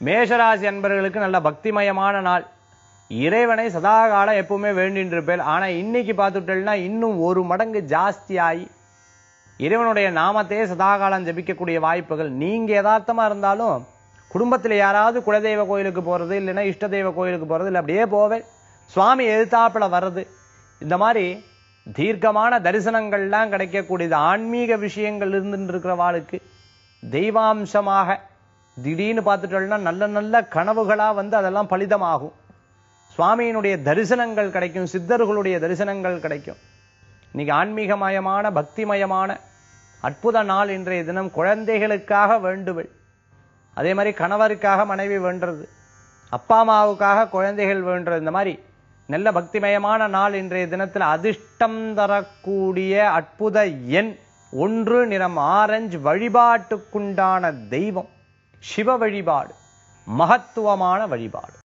மேஷராசி அன்பர்களுக்கு நல்ல பக்திமயமான நாள் இறைவனை சதாகாலம் எப்பவுமே வேண்டின்னு இருப்பேன் ஆனா இன்னைக்கு பார்த்துட்டேன்னா இன்னும் ஒரு மடங்கு ஜாஸ்தியாகி இறைவனுடைய நாமத்தையே சதாகாலம் ஜபிக்கக்கூடிய வாய்ப்புகள் நீங்க யதார்த்தமா இருந்தாலும் குடும்பத்துல யாராவது குலதெய்வ கோயிலுக்கு போறது இல்லைன்னா இஷ்ட தெய்வ கோயிலுக்கு போறது இல்லை அப்படியே போவேன் சுவாமி எதிர்த்தாப்புல வர்றது இந்த மாதிரி தீர்க்கமான தரிசனங்கள்லாம் கிடைக்கக்கூடியது ஆன்மீக விஷயங்கள் இருந்துட்டு இருக்கிறவாளுக்கு தெய்வாம்சமாக திடீர்னு பார்த்துட்டோம்னா நல்ல நல்ல கனவுகளா வந்து அதெல்லாம் பலிதமாகும் சுவாமியினுடைய தரிசனங்கள் கிடைக்கும் சித்தர்களுடைய தரிசனங்கள் கிடைக்கும் இன்னைக்கு ஆன்மீகமயமான பக்திமயமான அற்புத நாள் இன்றைய தினம் குழந்தைகளுக்காக வேண்டுவள் அதே மாதிரி கணவருக்காக மனைவி வேண்டுறது அப்பா அம்மாவுக்காக குழந்தைகள் வேண்டுறது இந்த மாதிரி நல்ல பக்திமயமான நாள் இன்றைய தினத்தில் அதிர்ஷ்டம் தரக்கூடிய அற்புத எண் ஒன்று நிறம் ஆரஞ்சு வழிபாட்டுக்குண்டான தெய்வம் சிவ வழிபாடு மகத்துவமான வழிபாடு